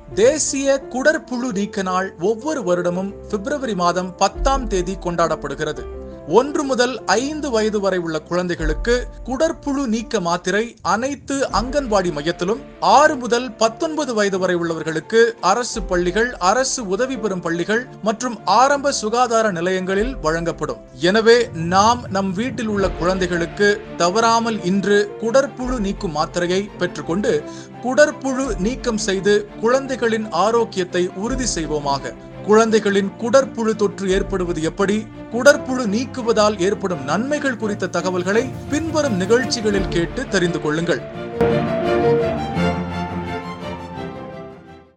தேசிய குடற்புழு நீக்க நாள் ஒவ்வொரு வருடமும் பிப்ரவரி மாதம் பத்தாம் தேதி கொண்டாடப்படுகிறது ஒன்று முதல் ஐந்து வயது வரை உள்ள குழந்தைகளுக்கு குடற்புழு நீக்க மாத்திரை அனைத்து அங்கன்வாடி மையத்திலும் ஆறு முதல் பத்தொன்பது வயது வரை உள்ளவர்களுக்கு அரசு பள்ளிகள் அரசு உதவி பெறும் பள்ளிகள் மற்றும் ஆரம்ப சுகாதார நிலையங்களில் வழங்கப்படும் எனவே நாம் நம் வீட்டில் உள்ள குழந்தைகளுக்கு தவறாமல் இன்று குடற்புழு நீக்கும் மாத்திரையை பெற்றுக்கொண்டு குடற்புழு நீக்கம் செய்து குழந்தைகளின் ஆரோக்கியத்தை உறுதி செய்வோமாக குழந்தைகளின் குடற்புழு தொற்று ஏற்படுவது எப்படி குடற்புழு நீக்குவதால் ஏற்படும் நன்மைகள் குறித்த தகவல்களை பின்வரும் நிகழ்ச்சிகளில் கேட்டு தெரிந்து கொள்ளுங்கள்